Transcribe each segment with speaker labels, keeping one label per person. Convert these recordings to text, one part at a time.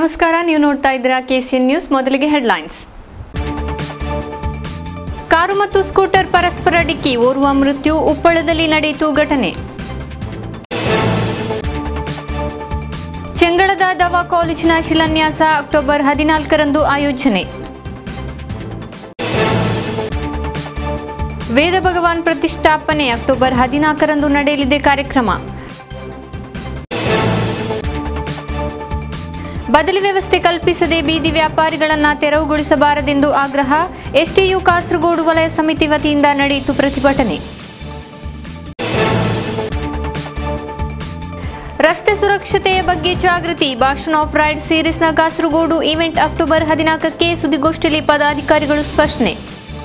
Speaker 1: ನಮಸ್ಕಾರ ನೀವು ನೋಡ್ತಾ ಇದ್ದೀರಾ ಕೆಸಿಎನ್ ನ್ಯೂಸ್ ಮೊದಲಿಗೆ ಹೆಡ್ಲೈನ್ಸ್ ಕಾರು ಮತ್ತು ಸ್ಕೂಟರ್ ಪರಸ್ಪರ ಡಿಕ್ಕಿ ಓರ್ವ ಮೃತ್ಯು ಉಪ್ಪಳದಲ್ಲಿ ನಡೆಯಿತು ಘಟನೆ ಚೆಂಗಳದ ದವಾ ಕಾಲೇಜಿನ ಶಿಲಾನ್ಯಾಸ ಅಕ್ಟೋಬರ್ ಹದಿನಾಲ್ಕರಂದು ಆಯೋಜನೆ ವೇದ ಭಗವಾನ್ ಪ್ರತಿಷ್ಠಾಪನೆ ಅಕ್ಟೋಬರ್ ಹದಿನಾಲ್ಕರಂದು ನಡೆಯಲಿದೆ ಕಾರ್ಯಕ್ರಮ ಬದಲಿ ವ್ಯವಸ್ಥೆ ಕಲ್ಪಿಸದೆ ಬೀದಿ ವ್ಯಾಪಾರಿಗಳನ್ನ ತೆರವುಗೊಳಿಸಬಾರದೆಂದು ಆಗ್ರಹ ಎಸ್ಟಿಯು ಕಾಸರಗೋಡು ವಲಯ ಸಮಿತಿ ವತಿಯಿಂದ ನಡೆಯಿತು ಪ್ರತಿಭಟನೆ ರಸ್ತೆ ಸುರಕ್ಷತೆಯ ಬಗ್ಗೆ ಜಾಗೃತಿ ಭಾಷಣ ಆಫ್ ರೈಡ್ ಸೀರೀಸ್ನ ಕಾಸರಗೋಡು ಇವೆಂಟ್ ಅಕ್ಟೋಬರ್ ಹದಿನಾಲ್ಕಕ್ಕೆ ಸುದ್ದಿಗೋಷ್ಠಿಯಲ್ಲಿ ಪದಾಧಿಕಾರಿಗಳು ಸ್ಪಷ್ಟನೆ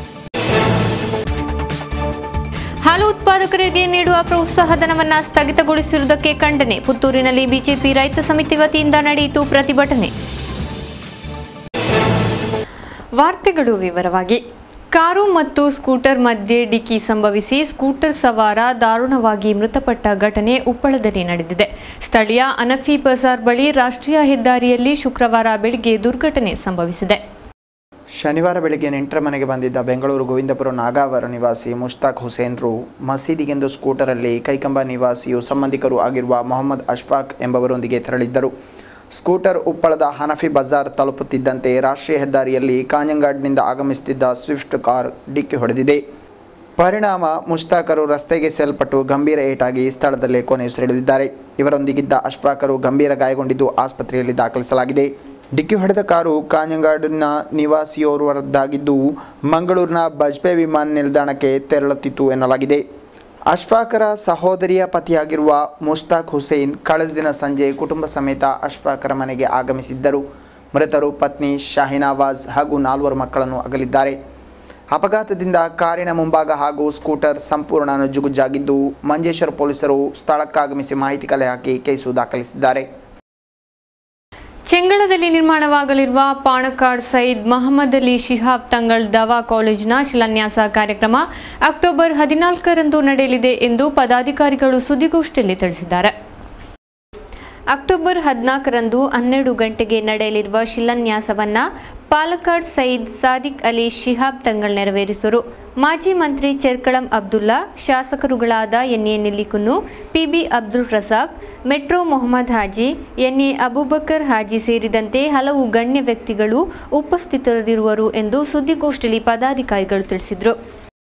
Speaker 1: ಹಾಲು ಉತ್ಪಾದಕರಿಗೆ ನೀಡುವ ಪ್ರೋತ್ಸಾಹ ಧನವನ್ನು ಸ್ಥಗಿತಗೊಳಿಸಿರುವುದಕ್ಕೆ ಖಂಡನೆ ಪುತ್ತೂರಿನಲ್ಲಿ ಬಿಜೆಪಿ ರೈತ ಸಮಿತಿ ವತಿಯಿಂದ ನಡೆಯಿತು ಪ್ರತಿಭಟನೆ ವಾರ್ತೆಗಳು ವಿವರವಾಗಿ ಕಾರು ಮತ್ತು ಸ್ಕೂಟರ್ ಮಧ್ಯೆ ಡಿಕ್ಕಿ ಸಂಭವಿಸಿ ಸ್ಕೂಟರ್ ಸವಾರ ದಾರುಣವಾಗಿ ಮೃತಪಟ್ಟ ಘಟನೆ ಉಪ್ಪಳದಲ್ಲಿ ನಡೆದಿದೆ ಸ್ಥಳೀಯ ಅನಫಿ ಬಜಾರ್ ಬಳಿ ರಾಷ್ಟ್ರೀಯ ಹೆದ್ದಾರಿಯಲ್ಲಿ ಶುಕ್ರವಾರ ಬೆಳಗ್ಗೆ ದುರ್ಘಟನೆ ಸಂಭವಿಸಿದೆ
Speaker 2: ಶನಿವಾರ ಬೆಳಗ್ಗೆ ನೆಂಟರ ಮನೆಗೆ ಬಂದಿದ್ದ ಬೆಂಗಳೂರು ಗೋವಿಂದಪುರ ನಾಗಾವರ ನಿವಾಸಿ ಮುಷ್ತಾಕ್ ಹುಸೇನ್ರು ಮಸೀದಿಗೆಂದು ಸ್ಕೂಟರಲ್ಲಿ ಕೈಕಂಬ ನಿವಾಸಿಯು ಸಂಬಂಧಿಕರು ಆಗಿರುವ ಮೊಹಮ್ಮದ್ ಅಶ್ಫಾಕ್ ಎಂಬವರೊಂದಿಗೆ ತೆರಳಿದ್ದರು ಸ್ಕೂಟರ್ ಉಪ್ಪಳದ ಹನಫಿ ಬಜಾರ್ ತಲುಪುತ್ತಿದ್ದಂತೆ ರಾಷ್ಟ್ರೀಯ ಹೆದ್ದಾರಿಯಲ್ಲಿ ಕಾಂಜಂಗಾಡ್ನಿಂದ ಆಗಮಿಸುತ್ತಿದ್ದ ಸ್ವಿಫ್ಟ್ ಕಾರ್ ಡಿಕ್ಕಿ ಹೊಡೆದಿದೆ ಪರಿಣಾಮ ಮುಷ್ತಾಕರು ರಸ್ತೆಗೆ ಸೇಲ್ಪಟ್ಟು ಗಂಭೀರ ಏಟಾಗಿ ಸ್ಥಳದಲ್ಲೇ ಕೊನೆಯುಸಿರೆಳೆದಿದ್ದಾರೆ ಇವರೊಂದಿಗಿದ್ದ ಅಶ್ಫಾಕರು ಗಂಭೀರ ಗಾಯಗೊಂಡಿದ್ದು ಆಸ್ಪತ್ರೆಯಲ್ಲಿ ದಾಖಲಿಸಲಾಗಿದೆ ಡಿಕ್ಕಿ ಹೊಡೆದ ಕಾರು ಕಾಂಜಂಗಾಡಿನ ನಿವಾಸಿಯೋರ್ವರದ್ದಾಗಿದ್ದು ಮಂಗಳೂರಿನ ಬಜ್ಪೆ ವಿಮಾನ ನಿಲ್ದಾಣಕ್ಕೆ ತೆರಳುತ್ತಿತ್ತು ಎನ್ನಲಾಗಿದೆ ಅಶ್ಫಾಕರ ಸಹೋದರಿಯ ಪತಿಯಾಗಿರುವ ಮುಷ್ತಾಕ್ ಹುಸೇನ್ ಕಳೆದ ದಿನ ಸಂಜೆ ಕುಟುಂಬ ಸಮೇತ ಅಶ್ಫಾಕರ ಮನೆಗೆ ಆಗಮಿಸಿದ್ದರು ಮೃತರು ಪತ್ನಿ ಶಾಹಿನಾವಾಜ್ ಹಾಗೂ ನಾಲ್ವರು ಮಕ್ಕಳನ್ನು ಅಗಲಿದ್ದಾರೆ ಅಪಘಾತದಿಂದ ಕಾರಿನ ಮುಂಭಾಗ ಹಾಗೂ ಸ್ಕೂಟರ್ ಸಂಪೂರ್ಣ ನಜ್ಜುಗುಜ್ಜಾಗಿದ್ದು ಮಂಜೇಶ್ವರ ಪೊಲೀಸರು ಸ್ಥಳಕ್ಕಾಗಮಿಸಿ ಮಾಹಿತಿ ಕಲೆ ಹಾಕಿ ಕೇಸು ದಾಖಲಿಸಿದ್ದಾರೆ
Speaker 1: ಚೆಂಗಳದಲ್ಲಿ ನಿರ್ಮಾಣವಾಗಲಿರುವ ಪಾಣಕಾಡ್ ಸೈದ್ ಮಹಮ್ಮದ್ ಅಲಿ ಶಿಹಾಬ್ ತಂಗಳ್ ದವಾ ಕಾಲೇಜಿನ ಶಿಲಾನ್ಯಾಸ ಕಾರ್ಯಕ್ರಮ ಅಕ್ಟೋಬರ್ ಹದಿನಾಲ್ಕರಂದು ನಡೆಯಲಿದೆ ಎಂದು ಪದಾಧಿಕಾರಿಗಳು ಸುದ್ದಿಗೋಷ್ಠಿಯಲ್ಲಿ ತಿಳಿಸಿದ್ದಾರೆ ಅಕ್ಟೋಬರ್ ಹದಿನಾಲ್ಕರಂದು ಹನ್ನೆರಡು ಗಂಟೆಗೆ ನಡೆಯಲಿರುವ ಶಿಲಾನ್ಯಾಸವನ್ನ ಪಾಲಕ್ಕಾಡ್ ಸಯೀದ್ ಸಾದಿಕ್ ಅಲಿ ಶಿಹಾಬ್ ತಂಗಳ್ ನೆರವೇರಿಸುವರು ಮಾಜಿ ಮಂತ್ರಿ ಚೆರ್ಕಳಂ ಅಬ್ದುಲ್ಲಾ ಶಾಸಕರುಗಳಾದ NA Nellikunnu PB Abdul Razak Metro Mohammed Haji NA Abubakar Haji ಸೇರಿದಂತೆ ಹಲವು ಗಣ್ಯ ವ್ಯಕ್ತಿಗಳು ಉಪಸ್ಥಿತರಿರುವರು ಎಂದು ಸುದ್ದಿಗೋಷ್ಠಿಯಲ್ಲಿ ಪದಾಧಿಕಾರಿಗಳು ತಿಳಿಸಿದರು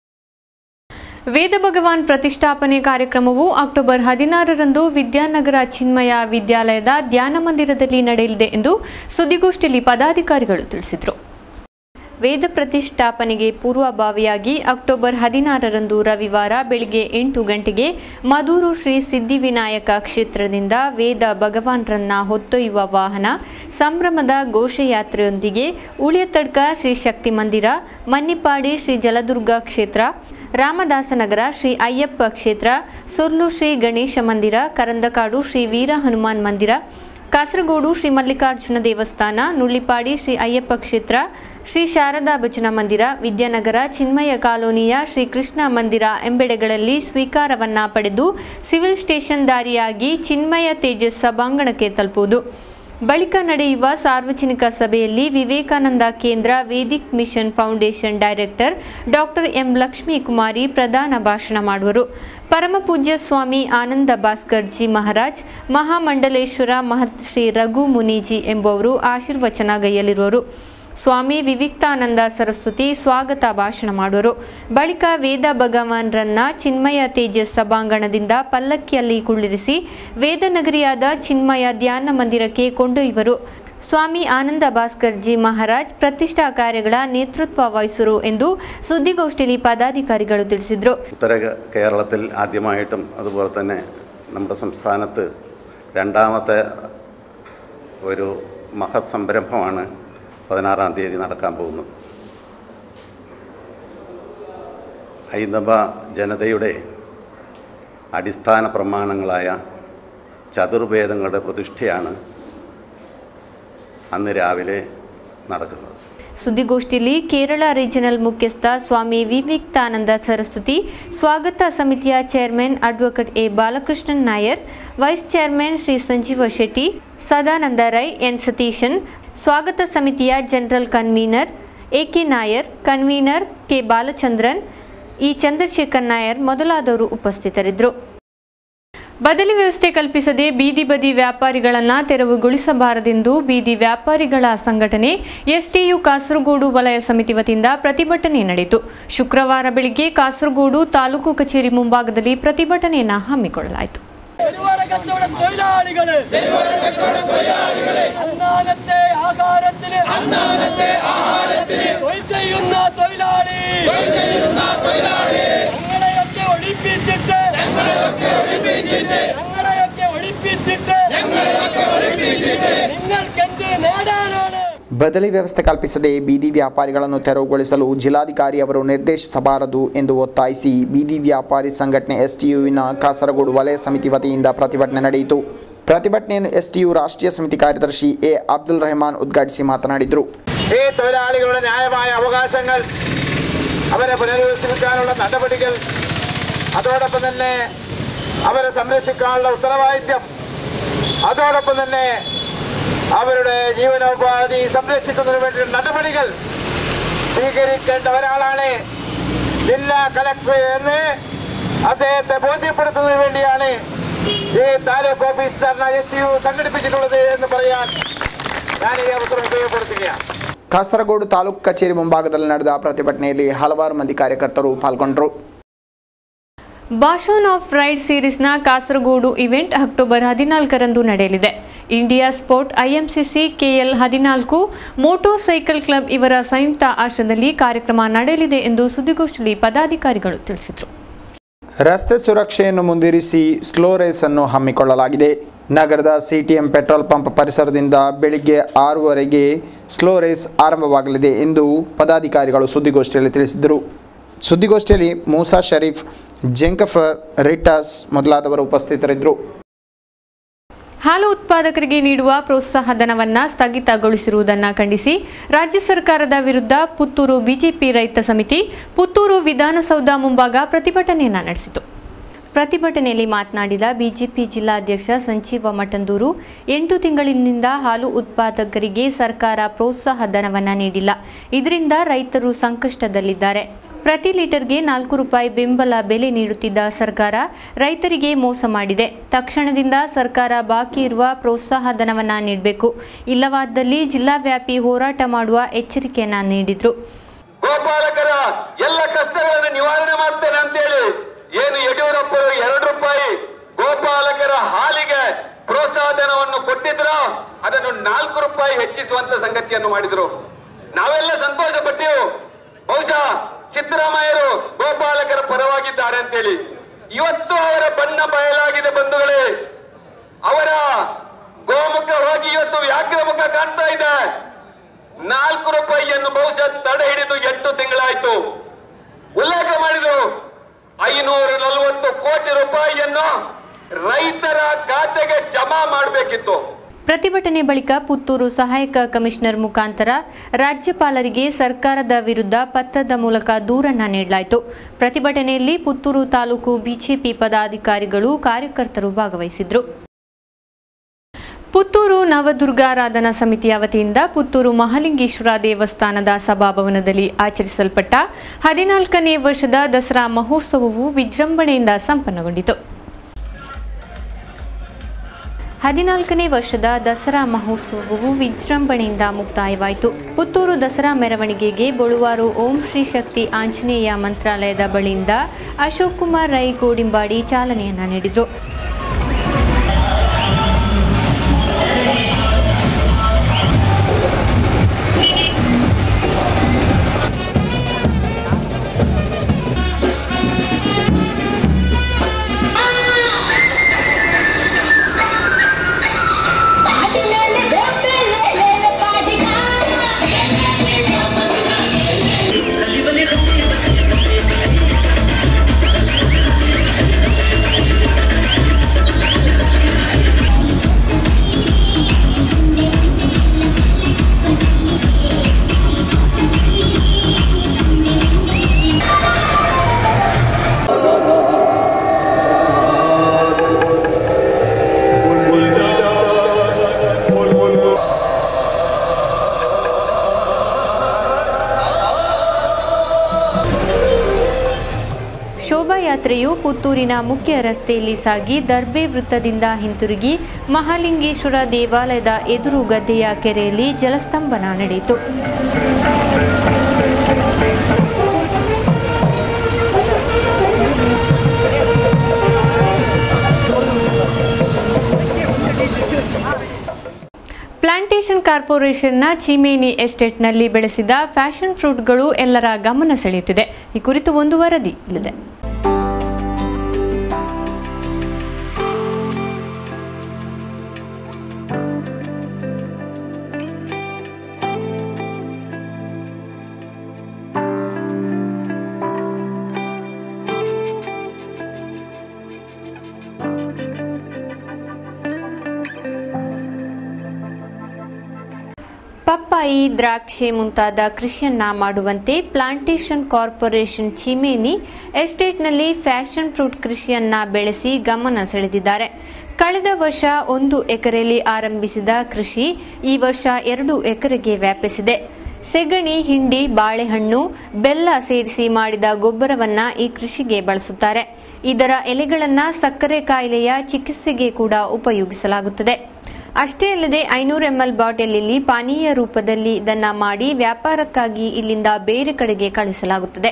Speaker 1: ವೇದ ಭಗವಾನ್ ಪ್ರತಿಷ್ಠಾಪನೆ ಕಾರ್ಯಕ್ರಮವು ಅಕ್ಟೋಬರ್ ಹದಿನಾರರಂದು ವಿದ್ಯಾನಗರ ಚಿನ್ಮಯ ವಿದ್ಯಾಲಯದ ಧ್ಯಾನ ಮಂದಿರದಲ್ಲಿ ನಡೆಯಲಿದೆ ಎಂದು ಸುದ್ದಿಗೋಷ್ಠಿಯಲ್ಲಿ ಪದಾಧಿಕಾರಿಗಳು ತಿಳಿಸಿದರು ವೇದ ಪ್ರತಿಷ್ಠಾಪನೆಗೆ ಪೂರ್ವಭಾವಿಯಾಗಿ ಅಕ್ಟೋಬರ್ ಹದಿನಾರರಂದು ರವಿವಾರ ಬೆಳಿಗ್ಗೆ ಎಂಟು ಗಂಟೆಗೆ ಮದೂರು ಶ್ರೀ ಸಿದ್ಧಿವಿನಾಯಕ ಕ್ಷೇತ್ರದಿಂದ ವೇದ ಭಗವಾನ್ರನ್ನ ಹೊತ್ತೊಯ್ಯುವ ವಾಹನ ಸಂಭ್ರಮದ ಘೋಷಯಾತ್ರೆಯೊಂದಿಗೆ ಉಳಿಯತಡ್ಕ ಶ್ರೀ ಶಕ್ತಿ ಮಂದಿರ ಮನ್ನಿಪಾಡಿ ಶ್ರೀ ಜಲದುರ್ಗ ಕ್ಷೇತ್ರ ರಾಮದಾಸನಗರ ಶ್ರೀ ಅಯ್ಯಪ್ಪ ಕ್ಷೇತ್ರ ಸುರ್ಲು ಶ್ರೀ ಗಣೇಶ ಮಂದಿರ ಕರಂದಕಾಡು ಶ್ರೀ ವೀರ ಹನುಮಾನ್ ಮಂದಿರ ಕಾಸರಗೋಡು ಶ್ರೀ ಮಲ್ಲಿಕಾರ್ಜುನ ದೇವಸ್ಥಾನ ನುಳ್ಳಿಪಾಡಿ ಶ್ರೀ ಅಯ್ಯಪ್ಪ ಕ್ಷೇತ್ರ ಶ್ರೀ ಶಾರದಾ ಭಜನಾ ಮಂದಿರ ವಿದ್ಯಾನಗರ ಚಿನ್ಮಯ ಕಾಲೋನಿಯ ಶ್ರೀ ಕೃಷ್ಣ ಮಂದಿರ ಎಂಬೆಡೆಗಳಲ್ಲಿ ಸ್ವೀಕಾರವನ್ನ ಪಡೆದು ಸಿವಿಲ್ ಸ್ಟೇಷನ್ ದಾರಿಯಾಗಿ ಚಿನ್ಮಯ ತೇಜಸ್ ಸಭಾಂಗಣಕ್ಕೆ ತಲುಪುವುದು ಬಳಿಕ ನಡೆಯುವ ಸಾರ್ವಜನಿಕ ಸಭೆಯಲ್ಲಿ Vivekananda Kendra Vedic Mission Foundation director doctor M Lakshmi Kumari ಪ್ರಧಾನ ಭಾಷಣ ಮಾಡುವರು ಪರಮಪೂಜ್ಯ ಸ್ವಾಮಿ ಆನಂದ ಭಾಸ್ಕರ್ ಜಿ ಮಹಾರಾಜ್ ಮಹಾಮಂಡಲೇಶ್ವರ ಮಹತ್ ಶ್ರೀ ರಘು ಮುನಿಜಿ ಎಂಬುವರು ಆಶೀರ್ವಚನ ಗೈಯಲಿರುವರು ಸ್ವಾಮಿ ವಿವಿಕ್ತಾನಂದ ಸರಸ್ವತಿ ಸ್ವಾಗತ ಭಾಷಣ ಮಾಡುವರು ಬಳಿಕ ವೇದ ಭಗವಾನ್ರನ್ನ ಚಿನ್ಮಯ ತೇಜಸ್ ಸಭಾಂಗಣದಿಂದ ಪಲ್ಲಕ್ಕಿಯಲ್ಲಿ ಕುಳ್ಳಿರಿಸಿ ವೇದನಗರಿಯಾದ ಚಿನ್ಮಯ ಧ್ಯಾನ ಮಂದಿರಕ್ಕೆ ಕೊಂಡೊಯ್ಯುವರು ಸ್ವಾಮಿ ಆನಂದ ഭാസ്കർ ജി മഹാരാജ് പ്രതിഷ്ഠാ ಕಾರ್ಯಗಳ ನೇತೃತ್ವ ವಹಿಸುವರು ಎಂದು ಸುದ್ದಿಗೋಷ್ಠಿಯಲ್ಲಿ പദാധികാരിಗಳು ತಿಳಿಸಿದರು
Speaker 3: ഉത്തര കേ- കേരളത്തിൽ ആദ്യമായിട്ടും അതുപോലെ തന്നെ നമ്മുടെ സംസ്ഥാനത്ത് രണ്ടാമത്തെ ഒരു മഹത് സംരംഭമാണ് പതിനാറാം തീയതി നടക്കാൻ പോകുന്നത് ഹൈന്ദവ ജനതയുടെ അടിസ്ഥാന പ്രമാണങ്ങളായ ചതുർവേദങ്ങളുടെ പ്രതിഷ്ഠയാണ് അന്ന് രാവിലെ നടക്കുന്നത്
Speaker 1: ಸುದ್ದಿಗೋಷ್ಠಿಯಲ್ಲಿ ಕೇರಳ ರೀಜನಲ್ ಮುಖ್ಯಸ್ಥ ಸ್ವಾಮಿ ವಿವೇಕಾನಂದ ಸರಸ್ವತಿ ಸ್ವಾಗತ ಸಮಿತಿಯ chairman advocate A Balakrishnan Nair vice chairman Shri Sanjeeva Shetty Sadananda Rai N Satheesan ಸ್ವಾಗತ ಸಮಿತಿಯ general convener A K Nair convener K Balachandran E Chandrashekar Nair ಮೊದಲಾದವರು ಉಪಸ್ಥಿತರಿದ್ದರು ಬದಲಿ ವ್ಯವಸ್ಥೆ ಕಲ್ಪಿಸದೆ ಬೀದಿ ಬದಿ ವ್ಯಾಪಾರಿಗಳನ್ನು ತೆರವುಗೊಳಿಸಬಾರದೆಂದು ಬೀದಿ ವ್ಯಾಪಾರಿಗಳ ಸಂಘಟನೆ ಎಸ್ಟಿಯು ಕಾಸರಗೋಡು ವಲಯ ಸಮಿತಿ ವತಿಯಿಂದ ಪ್ರತಿಭಟನೆ ನಡೆಯಿತು ಶುಕ್ರವಾರ ಬೆಳಿಗ್ಗೆ ಕಾಸರಗೋಡು ತಾಲೂಕು ಕಚೇರಿ ಮುಂಭಾಗದಲ್ಲಿ ಪ್ರತಿಭಟನೆಯನ್ನು ಹಮ್ಮಿಕೊಳ್ಳಲಾಯಿತು
Speaker 4: തെരുവോര കച്ചവട തൊഴിലാളികള് അന്നാനത്തെ ആഹാരത്തിന് അന്നാനത്തെ ആഹാരത്തിന് തൊഴിൽ ചെയ്യുന്ന തൊഴിലാളി ഞങ്ങളെയൊക്കെ ഒഴിപ്പിച്ചിട്ട് ഞങ്ങളെയൊക്കെ ഒഴിപ്പിച്ചിട്ട് ഞങ്ങളെയൊക്കെ ഒഴിപ്പിച്ചിട്ട് ഞങ്ങളെയൊക്കെ ഒഴിപ്പിച്ചിട്ട് നിങ്ങൾക്കെന്ത് നേടാനാണ്
Speaker 2: ಬದಲಿ ವ್ಯವಸ್ಥೆ ಕಲ್ಪಿಸದೆ ಬೀದಿ ವ್ಯಾಪಾರಿಗಳನ್ನು ತೆರವುಗೊಳಿಸಲು ಜಿಲ್ಲಾಧಿಕಾರಿ ಅವರು ನಿರ್ದೇಶಿಸಬಾರದು ಎಂದು ಒತ್ತಾಯಿಸಿ ಬೀದಿ ವ್ಯಾಪಾರಿ ಸಂಘಟನೆ ಎಸ್ಟಿಯುವಿನ ಕಾಸರಗೋಡು ವಲಯ ಸಮಿತಿ ವತಿಯಿಂದ ಪ್ರತಿಭಟನೆ ನಡೆಯಿತು ಪ್ರತಿಭಟನೆಯನ್ನು ಎಸ್ಟಿಯು ರಾಷ್ಟ್ರೀಯ ಸಮಿತಿ ಕಾರ್ಯದರ್ಶಿ ಎ ಅಬ್ದುಲ್ ರೆಹಮಾನ್ ಉದ್ಘಾಟಿಸಿ ಮಾತನಾಡಿದರು
Speaker 5: ഈ തൊഴിലാളികളുടെ ന്യായമായ അവകാശങ്ങൾ അവരെ പുനരധിവസിപ്പിക്കാനുള്ള നടപടികൾ അതോടൊപ്പം തന്നെ അവരെ സംരക്ഷിക്കാനുള്ള ഉത്തരവാദിത്യം അതോടൊപ്പം തന്നെ അവരുടെ ജീവനോപാധി സംരക്ഷിക്കുന്നതിന് വേണ്ടിയുള്ള നടപടികൾ സ്വീകരിക്കേണ്ട ഒരാളാണ് ജില്ലാ കളക്ടർ എന്ന് അദ്ദേഹത്തെ ബോധ്യപ്പെടുത്തുന്നതിന് വേണ്ടിയാണ് ഈ taluk office dharna S T U സംഘടിപ്പിച്ചിട്ടുള്ളത് എന്ന് പറയാൻ ഞാൻ ഈ അവസരം ഉപയോഗപ്പെടുത്തുകയാണ്
Speaker 2: ಕಾಸರಗೋಡು ತಾಲೂಕು ಕಚೇರಿ ಮುಂಭಾಗದಲ್ಲಿ ನಡೆದ ಪ್ರತಿಭಟನೆಯಲ್ಲಿ ಹಲವಾರು ಮಂದಿ ಕಾರ್ಯಕರ್ತರು ಪಾಲ್ಗೊಂಡರು
Speaker 1: ಬಾಷೋನ್ ಆಫ್ ರೈಡ್ ಸೀರೀಸ್ನ ಕಾಸರಗೋಡು ಇವೆಂಟ್ ಅಕ್ಟೋಬರ್ ಹದಿನಾಲ್ಕರಂದು ನಡೆಯಲಿದೆ ಇಂಡಿಯಾ ಸ್ಪೋರ್ಟ್ ಐಎಂಸಿಸಿ ಕೆಎಲ್ ಹದಿನಾಲ್ಕು ಮೋಟೋ ಸೈಕಲ್ ಕ್ಲಬ್ ಇವರ ಸಂಯುಕ್ತ ಆಶ್ರಯದಲ್ಲಿ ಕಾರ್ಯಕ್ರಮ ನಡೆಯಲಿದೆ ಎಂದು ಸುದ್ದಿಗೋಷ್ಠಿಯಲ್ಲಿ ಪದಾಧಿಕಾರಿಗಳು ತಿಳಿಸಿದರು
Speaker 2: ರಸ್ತೆ ಸುರಕ್ಷೆಯನ್ನು ಮುಂದಿರಿಸಿ ಸ್ಲೋ ರೇಸ್ ಅನ್ನು ಹಮ್ಮಿಕೊಳ್ಳಲಾಗಿದೆ ನಗರದ ಸಿಟಿಎಂ ಪೆಟ್ರೋಲ್ ಪಂಪ್ ಪರಿಸರದಿಂದ ಬೆಳಿಗ್ಗೆ ಆರೂವರೆಗೆ ಸ್ಲೋ ರೇಸ್ ಆರಂಭವಾಗಲಿದೆ ಎಂದು ಪದಾಧಿಕಾರಿಗಳು ಸುದ್ದಿಗೋಷ್ಠಿಯಲ್ಲಿ ತಿಳಿಸಿದರು ಸುದ್ದಿಗೋಷ್ಠಿಯಲ್ಲಿ ಮೂಸಾ ಶರೀಫ್ ಜೆಂಕಫರ್ ರಿಟಾಸ್ ಮೊದಲಾದವರು ಉಪಸ್ಥಿತರಿದ್ದರು
Speaker 1: ಹಾಲು ಉತ್ಪಾದಕರಿಗೆ ನೀಡುವ ಪ್ರೋತ್ಸಾಹ ಧನವನ್ನು ಸ್ಥಗಿತಗೊಳಿಸಿರುವುದನ್ನು ಖಂಡಿಸಿ ರಾಜ್ಯ ಸರ್ಕಾರದ ವಿರುದ್ಧ ಪುತ್ತೂರು ಬಿಜೆಪಿ ರೈತ ಸಮಿತಿ ಪುತ್ತೂರು ವಿಧಾನಸೌಧ ಮುಂಭಾಗ ಪ್ರತಿಭಟನೆಯನ್ನು ನಡೆಸಿತು ಪ್ರತಿಭಟನೆಯಲ್ಲಿ ಮಾತನಾಡಿದ ಬಿಜೆಪಿ ಜಿಲ್ಲಾಧ್ಯಕ್ಷ ಸಂಜೀವ ಮಠಂದೂರು ಎಂಟು ತಿಂಗಳಿನಿಂದ ಹಾಲು ಉತ್ಪಾದಕರಿಗೆ ಸರ್ಕಾರ ಪ್ರೋತ್ಸಾಹ ಧನವನ್ನು ನೀಡಿಲ್ಲ ಇದರಿಂದ ರೈತರು ಸಂಕಷ್ಟದಲ್ಲಿದ್ದಾರೆ ಪ್ರತಿ ಲೀಟರ್ಗೆ ನಾಲ್ಕು ರೂಪಾಯಿ ಬೆಂಬಲ ಬೆಲೆ ನೀಡುತ್ತಿದ್ದ ಸರ್ಕಾರ ರೈತರಿಗೆ ಮೋಸ ಮಾಡಿದೆ ತಕ್ಷಣದಿಂದ ಸರ್ಕಾರ ಬಾಕಿ ಇರುವ ಪ್ರೋತ್ಸಾಹ ಧನವನ್ನು ನೀಡಬೇಕು ಇಲ್ಲವಾದಲ್ಲಿ ಜಿಲ್ಲಾವ್ಯಾಪಿ ಹೋರಾಟ ಮಾಡುವ ಎಚ್ಚರಿಕೆಯನ್ನ ನೀಡಿದ್ರು
Speaker 6: ಗೋಪಾಲಕರ ಎಲ್ಲ ಕಷ್ಟಗಳನ್ನು ನಿವಾರಣೆ ಮಾಡ್ತೇನೆ ಅಂತೇಳಿ ಏನು ಯಡಿಯೂರಪ್ಪರು ಎರಡು ರೂಪಾಯಿ ಗೋಪಾಲಕರ ಹಾಲಿಗೆ ಪ್ರೋತ್ಸಾಹಧನವನ್ನು ಕೊಟ್ಟಿದ್ರು ಅದನ್ನು ನಾಲ್ಕು ರೂಪಾಯಿ ಹೆಚ್ಚಿಸುವಂತ ಸಂಗತಿಯನ್ನು ಮಾಡಿದ್ರು ನಾವೆಲ್ಲ ಸಂತೋಷ ಪಟ್ಟೆವು ಬಹುಶಃ ಸಿದ್ದರಾಮಯ್ಯರು ಗೋಪಾಲಕರ ಪರವಾಗಿದ್ದಾರೆ ಅಂತೇಳಿ ಇವತ್ತು ಅವರ ಬಣ್ಣ ಬಯಲಾಗಿದೆ ಬಂಧುಗಳೇ ಅವರ ಗೋಮುಖ ಹೋಗಿ ಇವತ್ತು ವ್ಯಾಘ್ರ ಮುಖ ಕಾಣ್ತಾ ಇದೆ ನಾಲ್ಕು ರೂಪಾಯಿಯನ್ನು ಬಹುಶಃ ತಡೆ ಹಿಡಿದು ಎಂಟು ತಿಂಗಳಾಯ್ತು ಉಲ್ಲೇಖ ಮಾಡಿದ್ರು ಐನೂರ ನಲವತ್ತು ಕೋಟಿ ರೂಪಾಯಿಯನ್ನು ರೈತರ ಖಾತೆಗೆ ಜಮಾ ಮಾಡಬೇಕಿತ್ತು
Speaker 1: ಪ್ರತಿಭಟನೆ ಬಳಿಕ ಪುತ್ತೂರು ಸಹಾಯಕ ಕಮಿಷನರ್ ಮುಖಾಂತರ ರಾಜ್ಯಪಾಲರಿಗೆ ಸರ್ಕಾರದ ವಿರುದ್ಧ ಪತ್ರದ ಮೂಲಕ ದೂರನ್ನ ನೀಡಲಾಯಿತು ಪ್ರತಿಭಟನೆಯಲ್ಲಿ ಪುತ್ತೂರು ತಾಲೂಕು ಬಿಜೆಪಿ ಪದಾಧಿಕಾರಿಗಳು ಕಾರ್ಯಕರ್ತರು ಭಾಗವಹಿಸಿದ್ರು ಪುತ್ತೂರು ನವದುರ್ಗಾರಾಧನಾ ಸಮಿತಿಯ ವತಿಯಿಂದ ಪುತ್ತೂರು ಮಹಾಲಿಂಗೇಶ್ವರ ದೇವಸ್ಥಾನದ ಸಭಾಭವನದಲ್ಲಿ ಆಚರಿಸಲ್ಪಟ್ಟ ಹದಿನಾಲ್ಕನೇ ವರ್ಷದ ದಸರಾ ಮಹೋತ್ಸವವು ವಿಜೃಂಭಣೆಯಿಂದ ಸಂಪನ್ನಗೊಂಡಿತು ಹದಿನಾಲ್ಕನೇ ವರ್ಷದ ದಸರಾ ಮಹೋತ್ಸವವು ವಿಜೃಂಭಣೆಯಿಂದ ಮುಕ್ತಾಯವಾಯಿತು ಪುತ್ತೂರು ದಸರಾ ಮೆರವಣಿಗೆಗೆ ಬಳುವಾರು ಓಂ ಶ್ರೀ ಶಕ್ತಿ ಆಂಜನೇಯ ಮಂತ್ರಾಲಯದ ಬಳಿಯಿಂದ ಅಶೋಕ್ ಕುಮಾರ್ ರೈ ಗೋಡಿಂಬಾಡಿ ಚಾಲನೆಯನ್ನ ನೀಡಿದರು
Speaker 7: పాటిలేలే గోపిలేలే పాటిగా
Speaker 6: ¡Viva
Speaker 1: ಶೋಭಾಯಾತ್ರೆಯು ಪುತ್ತೂರಿನ ಮುಖ್ಯ ರಸ್ತೆಯಲ್ಲಿ ಸಾಗಿ ದರ್ಬೆ ವೃತ್ತದಿಂದ ಹಿಂತಿರುಗಿ ಮಹಾಲಿಂಗೇಶ್ವರ ದೇವಾಲಯದ ಎದುರು ಗದ್ದೆಯ ಕೆರೆಯಲ್ಲಿ ಜಲಸ್ತಂಭನ ನಡೆಯಿತು ಪ್ಲಾಂಟೇಶನ್ ಕಾರ್ಪೊರೇಷನ್ನ ಚೀಮೇನಿ ಎಸ್ಟೇಟ್ನಲ್ಲಿ ಬೆಳೆಸಿದ ಫ್ಯಾಷನ್ ಫ್ರೂಟ್ಗಳು ಎಲ್ಲರ ಗಮನ ಸೆಳೆಯುತ್ತಿದೆ ಈ ಕುರಿತು ಒಂದು ವರದಿ ಇಲ್ಲಿದೆ ಪಪ್ಪಾಯಿ ದ್ರಾಕ್ಷಿ ಮುಂತಾದ ಕೃಷಿಯನ್ನ ಮಾಡುವಂತೆ ಪ್ಲಾಂಟೇಶನ್ ಕಾರ್ಪೊರೇಷನ್ ಚಿಮೇನಿ ಎಸ್ಟೇಟ್ನಲ್ಲಿ ಫ್ಯಾಷನ್ ಫ್ರೂಟ್ ಕೃಷಿಯನ್ನ ಬೆಳೆಸಿ ಗಮನ ಸೆಳೆದಿದ್ದಾರೆ ಕಳೆದ ವರ್ಷ ಒಂದು ಎಕರೆಯಲ್ಲಿ ಆರಂಭಿಸಿದ ಕೃಷಿ ಈ ವರ್ಷ ಎರಡು ಎಕರೆಗೆ ವ್ಯಾಪಿಸಿದೆ ಸೆಗಣಿ ಹಿಂಡಿ ಬಾಳೆಹಣ್ಣು ಬೆಲ್ಲ ಸೇರಿಸಿ ಮಾಡಿದ ಗೊಬ್ಬರವನ್ನ ಈ ಕೃಷಿಗೆ ಬಳಸುತ್ತಾರೆ ಇದರ ಎಲೆಗಳನ್ನ ಸಕ್ಕರೆ ಕಾಯಿಲೆಯ ಚಿಕಿತ್ಸೆಗೆ ಕೂಡ ಉಪಯೋಗಿಸಲಾಗುತ್ತದೆ ಅಷ್ಟೇ ಅಲ್ಲದೆ ಐನೂರು ಎಂಎಲ್ ಬಾಟಲಿಯಲ್ಲಿ ಪಾನೀಯ ರೂಪದಲ್ಲಿ ಇದನ್ನ ಮಾಡಿ ವ್ಯಾಪಾರಕ್ಕಾಗಿ ಇಲ್ಲಿಂದ ಬೇರೆ ಕಡೆಗೆ ಕಳುಹಿಸಲಾಗುತ್ತದೆ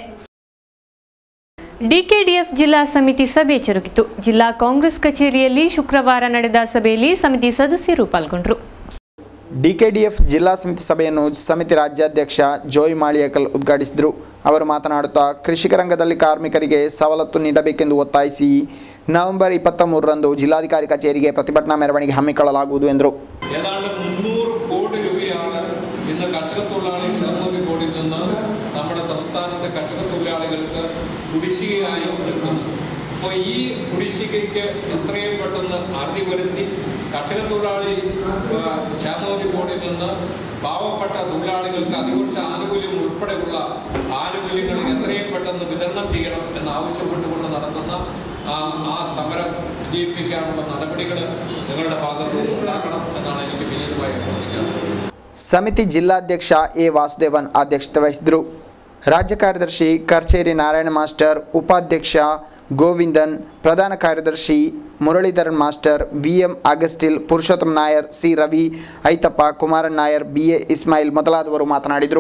Speaker 1: ಡಿಕೆಡಿಎಫ್ ಜಿಲ್ಲಾ ಸಮಿತಿ ಸಭೆ ಜರುಗಿತು ಜಿಲ್ಲಾ ಕಾಂಗ್ರೆಸ್ ಕಚೇರಿಯಲ್ಲಿ ಶುಕ್ರವಾರ ನಡೆದ ಸಭೆಯಲ್ಲಿ ಸಮಿತಿ ಸದಸ್ಯರು ಪಾಲ್ಗೊಂಡರು
Speaker 2: ಡಿಕೆಡಿಎಫ್ ಜಿಲ್ಲಾ ಸಮಿತಿ ಸಭೆಯನ್ನು ಸಮಿತಿ ರಾಜ್ಯಾಧ್ಯಕ್ಷ ಜೋಯ್ ಮಾಳಿಯಕಲ್ ಉದ್ಘಾಟಿಸಿದರು ಅವರು ಮಾತನಾಡುತ್ತಾ ಕೃಷಿಕ ರಂಗದಲ್ಲಿ ಕಾರ್ಮಿಕರಿಗೆ ಸವಲತ್ತು ನೀಡಬೇಕೆಂದು ಒತ್ತಾಯಿಸಿ ನವೆಂಬರ್ ಇಪ್ಪತ್ತ ಮೂರರಂದು ಜಿಲ್ಲಾಧಿಕಾರಿ ಕಚೇರಿಗೆ ಪ್ರತಿಭಟನಾ ಮೆರವಣಿಗೆ ಹಮ್ಮಿಕೊಳ್ಳಲಾಗುವುದು ಎಂದರು
Speaker 8: ഏതാണ്ട് മുന്നൂറ് കോടി രൂപയാണ് ഇന്ന് കർഷക തൊഴിലാളി ക്ഷേമനിധി ബോർഡിൽ നിന്ന് നമ്മുടെ സംസ്ഥാനത്തെ കർഷക തൊഴിലാളികൾക്ക് കുടിശ്ശികയായി നിൽക്കുന്നത് അപ്പോൾ ഈ കുടിശ്ശികയ്ക്ക് എത്രയും പെട്ടെന്ന് അറുതി വരുത്തി കർഷക തൊഴിലാളി ആ, ക്ഷേമനിധി ബോർഡിൽ നിന്ന് പാവപ്പെട്ട തൊഴിലാളികൾക്ക് അതിവർഷ ആനുകൂല്യം ഉൾപ്പെടെയുള്ള ആനുകൂല്യങ്ങൾ എത്രയും പെട്ടെന്ന് വിതരണം ചെയ്യണം എന്നാവശ്യപ്പെട്ടുകൊണ്ട് നടത്തുന്ന ആ ആ സമരം വിജയിപ്പിക്കാനുള്ള നടപടികൾ നിങ്ങളുടെ ഭാഗത്തു നിന്ന് ഉണ്ടാക്കണം എന്നാണ് എനിക്ക് വിനീതമായി അഭ്യർത്ഥിക്കാറുള്ളത്
Speaker 2: ಸಮಿತಿ ಜಿಲ್ಲಾಧ್ಯಕ್ಷ ಎ ವಾಸುದೇವನ್ ಅಧ್ಯಕ್ಷತೆ ವಹಿಸಿದರು ರಾಜ್ಯ ಕಾರ್ಯದರ್ಶಿ ಕರ್ಚೇರಿ ನಾರಾಯಣ ಮಾಸ್ಟರ್ ಉಪಾಧ್ಯಕ್ಷ ಗೋವಿಂದನ್ ಪ್ರಧಾನ ಕಾರ್ಯದರ್ಶಿ Muraleedharan master V M Augustine Purushottam Nair C Ravi Aithappa Kumaran Nair B A Ismail ಮೊದಲಾದವರು ಮಾತನಾಡಿದರು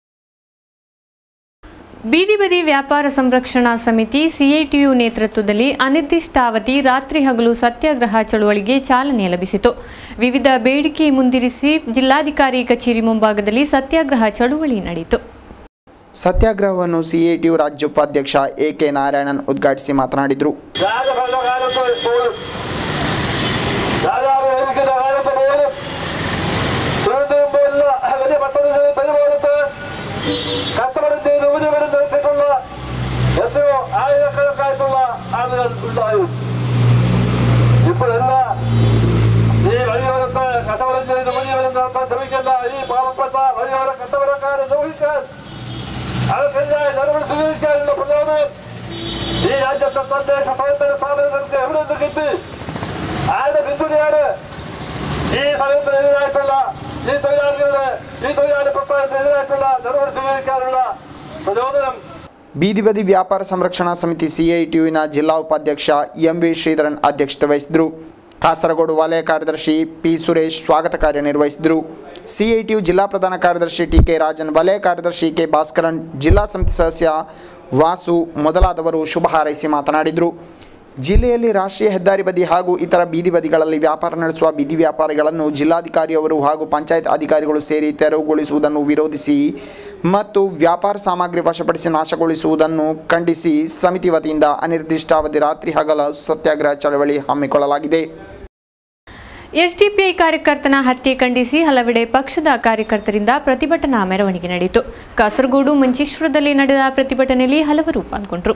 Speaker 1: ಬೀದಿ ಬದಿ ವ್ಯಾಪಾರ ಸಂರಕ್ಷಣಾ ಸಮಿತಿ ಸಿಐಟಿಯು ನೇತೃತ್ವದಲ್ಲಿ ಅನಿರ್ದಿಷ್ಟಾವಧಿ ರಾತ್ರಿ ಹಗಲು ಸತ್ಯಾಗ್ರಹ ಚಳುವಳಿಗೆ ಚಾಲನೆ ಲಭಿಸಿತು ವಿವಿಧ ಬೇಡಿಕೆ ಮುಂದಿರಿಸಿ ಜಿಲ್ಲಾಧಿಕಾರಿ ಕಚೇರಿ ಮುಂಭಾಗದಲ್ಲಿ ಸತ್ಯಾಗ್ರಹ ಚಳುವಳಿ ನಡೆಯಿತು
Speaker 2: ಸತ್ಯಾಗ್ರಹವನ್ನು ಸಿಐಟಿಯು ರಾಜ್ಯೋಪಾಧ್ಯಕ್ಷ ಎ ಕೆ ನಾರಾಯಣನ್ ಉದ್ಘಾಟಿಸಿ ಮಾತನಾಡಿದರು
Speaker 5: രാജഭരണകാലത്ത് പോലും രാജാവ് ഭരിക്കുന്ന കാലത്ത് പോലും തിരുവനന്തപുരം പോലുള്ള വലിയ പട്ടണങ്ങളിൽ പരിപാലത്ത് കച്ചവടം ചെയ്ത് ഉപജീവനം നടത്തിയിട്ടുള്ള എത്രയോ ആയിരക്കണക്കായിട്ടുള്ള ആളുകൾ ഉണ്ടായിരുന്നു ഇപ്പോഴെല്ലാം ഈ വഴിയോരത്ത് കച്ചവടം ചെയ്ത് ഉപജീവനം നടത്താൻ ശ്രമിക്കുന്ന ഈ പാവപ്പെട്ട വഴിയോര കച്ചവടക്കാരെ ദ്രോഹിക്കാൻ അവർക്കെതിരായ നടപടി സ്വീകരിക്കാനുള്ള പ്രചോദനം ഈ രാജ്യത്തെ തദ്ദേശ സ്വയംഭരണ സ്ഥാപനങ്ങൾക്ക് എവിടെ നിന്ന് കിട്ടി ആരുടെ പിന്തുണയാണ് ഈ സമയത്തിനെതിരായിട്ടുള്ള ഈ തൊഴിലാളികളുടെ ഈ തൊഴിലാളി പ്രസ്ഥാനത്തിനെതിരായിട്ടുള്ള നടപടി സ്വീകരിക്കാനുള്ള പ്രചോദനം
Speaker 2: ಬೀದಿ ಬದಿ ವ್ಯಾಪಾರ ಸಂರಕ್ಷಣಾ ಸಮಿತಿ ಸಿಐಟಿಯುವಿನ ಜಿಲ್ಲಾ ಉಪಾಧ್ಯಕ್ಷ ಎಂ ವಿ ಶ್ರೀಧರನ್ ಅಧ್ಯಕ್ಷತೆ ವಹಿಸಿದರು ಕಾಸರಗೋಡು ವಲಯ ಕಾರ್ಯದರ್ಶಿ ಪಿ ಸುರೇಶ್ ಸ್ವಾಗತ ಕಾರ್ಯ ನಿರ್ವಹಿಸಿದರು ಸಿಐಟಿಯು ಜಿಲ್ಲಾ ಪ್ರಧಾನ ಕಾರ್ಯದರ್ಶಿ ಟಿ ಕೆ ರಾಜನ್ ವಲಯ ಕಾರ್ಯದರ್ಶಿ ಕೆ ಭಾಸ್ಕರನ್ ಜಿಲ್ಲಾ ಸಮಿತಿ ಸದಸ್ಯ ವಾಸು ಮೊದಲಾದವರು ಶುಭ ಹಾರೈಸಿ ಮಾತನಾಡಿದರು ಜಿಲ್ಲೆಯಲ್ಲಿ ರಾಷ್ಟ್ರೀಯ ಹೆದ್ದಾರಿ ಬದಿ ಹಾಗೂ ಇತರ ಬೀದಿ ಬದಿಗಳಲ್ಲಿ ವ್ಯಾಪಾರ ನಡೆಸುವ ಬೀದಿ ವ್ಯಾಪಾರಿಗಳನ್ನು ಜಿಲ್ಲಾಧಿಕಾರಿಯವರು ಹಾಗೂ ಪಂಚಾಯತ್ ಅಧಿಕಾರಿಗಳು ಸೇರಿ ತೆರವುಗೊಳಿಸುವುದನ್ನು ವಿರೋಧಿಸಿ ಮತ್ತು ವ್ಯಾಪಾರ ಸಾಮಗ್ರಿ ವಶಪಡಿಸಿ ನಾಶಗೊಳಿಸುವುದನ್ನು ಖಂಡಿಸಿ ಸಮಿತಿ ವತಿಯಿಂದ ಅನಿರ್ದಿಷ್ಟಾವಧಿ ರಾತ್ರಿ ಹಗಲ ಸತ್ಯಾಗ್ರಹ ಚಳವಳಿ ಹಮ್ಮಿಕೊಳ್ಳಲಾಗಿದೆ
Speaker 1: ಎಸ್ಡಿಪಿಐ ಕಾರ್ಯಕರ್ತನ ಹತ್ಯೆ ಖಂಡಿಸಿ ಹಲವೆಡೆ ಪಕ್ಷದ ಕಾರ್ಯಕರ್ತರಿಂದ ಪ್ರತಿಭಟನಾ ಮೆರವಣಿಗೆ ನಡೆಯಿತು ಕಾಸರಗೋಡು ಮಂಚೇಶ್ವರದಲ್ಲಿ ನಡೆದ ಪ್ರತಿಭಟನೆಯಲ್ಲಿ ಹಲವರು ಪಾಲ್ಗೊಂಡರು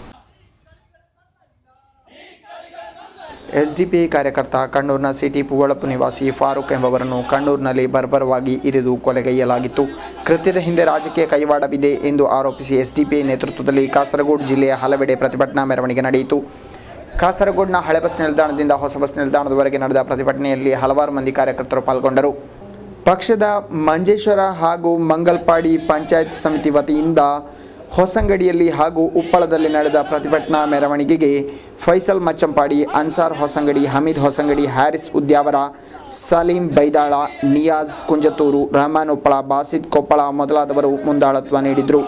Speaker 2: ಎಸ್ಡಿಪಿಐ ಕಾರ್ಯಕರ್ತ ಕಣ್ಣೂರಿನ ಸಿಟಿ ಪುವಳಪ್ಪು ನಿವಾಸಿ ಫಾರೂಕ್ ಎಂಬವರನ್ನು ಕಣ್ಣೂರಿನಲ್ಲಿ ಬರ್ಬರವಾಗಿ ಇರಿದು ಕೊಲೆಗೈಯಲಾಗಿತ್ತು ಕೃತ್ಯದ ಹಿಂದೆ ರಾಜಕೀಯ ಕೈವಾಡವಿದೆ ಎಂದು ಆರೋಪಿಸಿ ಎಸ್ಡಿಪಿಐ ನೇತೃತ್ವದಲ್ಲಿ ಕಾಸರಗೋಡು ಜಿಲ್ಲೆಯ ಹಲವೆಡೆ ಪ್ರತಿಭಟನಾ ಮೆರವಣಿಗೆ ನಡೆಯಿತು ಕಾಸರಗೋಡಿನ ಹಳೆ ಬಸ್ ನಿಲ್ದಾಣದಿಂದ ಹೊಸ ಬಸ್ ನಿಲ್ದಾಣದವರೆಗೆ ನಡೆದ ಪ್ರತಿಭಟನೆಯಲ್ಲಿ ಹಲವಾರು ಮಂದಿ ಕಾರ್ಯಕರ್ತರು ಪಾಲ್ಗೊಂಡರು ಪಕ್ಷದ ಮಂಜೇಶ್ವರ ಹಾಗೂ ಮಂಗಲ್ಪಾಡಿ ಪಂಚಾಯತ್ ಸಮಿತಿ ವತಿಯಿಂದ ಹೊಸಂಗಡಿಯಲ್ಲಿ ಹಾಗೂ ಉಪ್ಪಳದಲ್ಲಿ ನಡೆದ ಪ್ರತಿಭಟನಾ ಮೆರವಣಿಗೆಗೆ ಫೈಸಲ್ ಮಚ್ಚಂಪಾಡಿ ಅನ್ಸಾರ್ ಹೊಸಂಗಡಿ ಹಮೀದ್ ಹೊಸಂಗಡಿ ಹ್ಯಾರಿಸ್ ಉದ್ಯಾವರ ಸಲೀಂ ಬೈದಾಳ ನಿಯಾಜ್ ಕುಂಜತೂರು ರಹಮಾನ್ ಉಪ್ಪಳ ಬಾಸಿದ್ ಕೊಪ್ಪಳ ಮೊದಲಾದವರು ಮುಂದಾಳತ್ವ ನೀಡಿದರು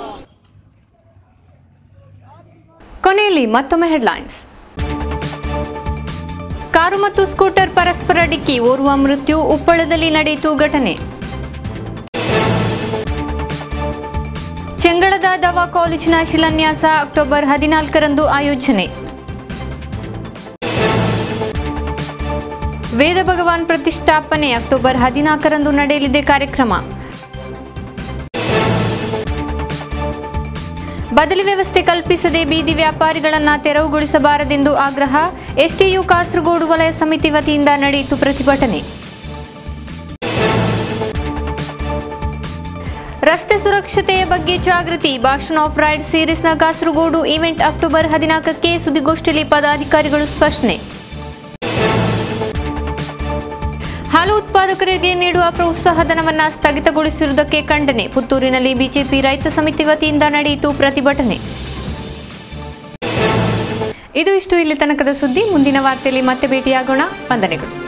Speaker 1: ಕೊನೆಯಲ್ಲಿ ಮತ್ತೊಮ್ಮೆ ಹೆಡ್ಲೈನ್ಸ್ ಕಾರು ಮತ್ತು ಸ್ಕೂಟರ್ ಪರಸ್ಪರ ಡಿಕ್ಕಿ ಓರ್ವ ಮೃತ್ಯು ಉಪ್ಪಳದಲ್ಲಿ ನಡೆಯಿತು ಘಟನೆ ಚೆಂಗಳದ ದವಾ ಕಾಲೇಜಿನ ಶಿಲಾನ್ಯಾಸ ಅಕ್ಟೋಬರ್ ಹದಿನಾಲ್ಕರಂದು ಆಯೋಜನೆ ವೇದ ಭಗವಾನ್ ಪ್ರತಿಷ್ಠಾಪನೆ ಅಕ್ಟೋಬರ್ ಹದಿನಾಲ್ಕರಂದು ನಡೆಯಲಿದೆ ಕಾರ್ಯಕ್ರಮ ಬದಲಿ ವ್ಯವಸ್ಥೆ ಕಲ್ಪಿಸದೆ ಬೀದಿ ವ್ಯಾಪಾರಿಗಳನ್ನು ತೆರವುಗೊಳಿಸಬಾರದೆಂದು ಆಗ್ರಹ ಎಸ್ಟಿಯು ಕಾಸರಗೋಡು ವಲಯ ಸಮಿತಿ ವತಿಯಿಂದ ನಡೆಯಿತು ಪ್ರತಿಭಟನೆ ರಸ್ತೆ ಸುರಕ್ಷತೆಯ ಬಗ್ಗೆ ಜಾಗೃತಿ ಭಾಷಣ ಆಫ್ ರೈಡ್ ಸೀರೀಸ್ನ ಕಾಸರಗೋಡು ಈವೆಂಟ್ ಅಕ್ಟೋಬರ್ ಹದಿನಾಲ್ಕಕ್ಕೆ ಸುದ್ದಿಗೋಷ್ಠಿಯಲ್ಲಿ ಪದಾಧಿಕಾರಿಗಳು ಸ್ಪಷ್ಟನೆ ಹಾಲು ಉತ್ಪಾದಕರಿಗೆ ನೀಡುವ ಪ್ರೋತ್ಸಾಹ ಧನವನ್ನು ಸ್ಥಗಿತಗೊಳಿಸಿರುವುದಕ್ಕೆ ಖಂಡನೆ ಪುತ್ತೂರಿನಲ್ಲಿ ಬಿಜೆಪಿ ರೈತ ಸಮಿತಿ ವತಿಯಿಂದ ನಡೆಯಿತು ಪ್ರತಿಭಟನೆ ಇದು ಇಷ್ಟು ಇಲ್ಲಿ ತನಕದ ಸುದ್ದಿ ಮುಂದಿನ ವಾರ್ತೆಯಲ್ಲಿ ಮತ್ತೆ ಭೇಟಿಯಾಗೋಣ ವಂದನೆಗಳು